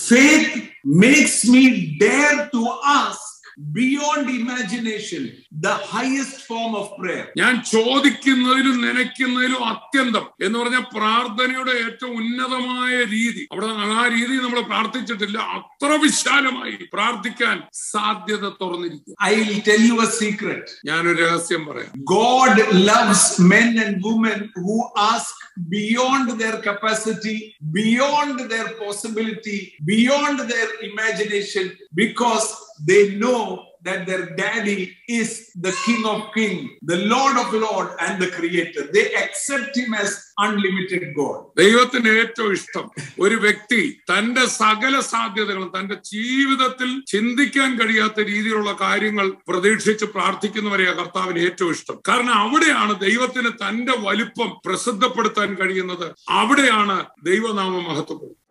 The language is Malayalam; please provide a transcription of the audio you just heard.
Faith makes me dare to ask beyond imagination the highest form of prayer. ഞാൻ ചോദിക്കുന്നതിലും നനയ്ക്കുന്നതിലും അത്യന്തം എന്ന് പറഞ്ഞ പ്രാർത്ഥനയുടെ ഏറ്റവും ഉന്നതമായ രീതി അവിടെ ആ രീതി നമ്മൾ പ്രാർത്ഥിച്ചിട്ടില്ല അത്ര വിശാലമായി പ്രാർത്ഥിക്കാൻ സാധ്യത തുറന്നിരിക്കുക I'll tell you a secret. ഞാനൊരു രഹസ്യം പറയാം God loves men and women who ask beyond their capacity, beyond their possibility, beyond their imagination, because they know that their daddy is the King of Kings, the Lord of Lord, and the Creator. They accept him as unlimited God. ദൈവത്തിന് ഏറ്റവും ഇഷ്ടം ഒരു വ്യക്തി തന്റെ സകല സാധ്യതകളും തന്റെ ജീവിതത്തിൽ ചിന്തിക്കാൻ കഴിയാത്ത രീതിയിലുള്ള കാര്യങ്ങൾ പ്രതീക്ഷിച്ച് പ്രാർത്ഥിക്കുന്നവരെയാ കർത്താവിന് ഏറ്റവും ഇഷ്ടം കാരണം അവിടെയാണ് ദൈവത്തിന് തന്റെ വലിപ്പം പ്രസിദ്ധപ്പെടുത്താൻ കഴിയുന്നത് അവിടെയാണ് ദൈവനാമം മഹത്വപ്പെടുന്നത്